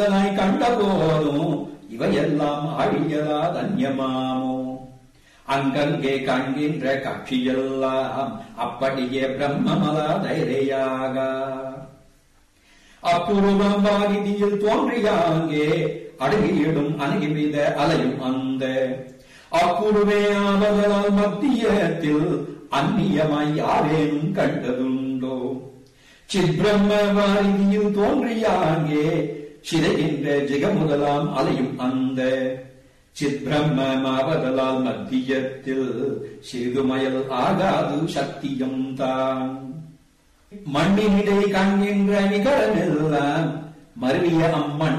அதனாய் கண்ட போதும் இவையெல்லாம் ஆழியலா தன்யமாமோ அங்கங்கே காண்கின்ற காட்சியெல்லாம் அப்படியே பிரம்மமலா தைரையாக அப்புருவம் வாரிதியில் தோன்றியாங்கே அடங்கியிடும் அணுகிவித அலையும் அந்த அப்புருவே ஆவதலால் மத்தியத்தில் அந்நியமாய் யாரேனும் கண்டதுண்டோ சித்பிரம்ம வாரிதியில் தோன்றியாங்கே சிதைகின்ற ஜெகமுதலாம் அலையும் அந்த சித்பிரம்மமாவதலால் மத்தியத்தில் சிறிதுமயல் ஆகாது சக்தியும் தான் மண்ணினிடை காண்கின்ற நிகழமெல்லாம் மருவிய அம்மண்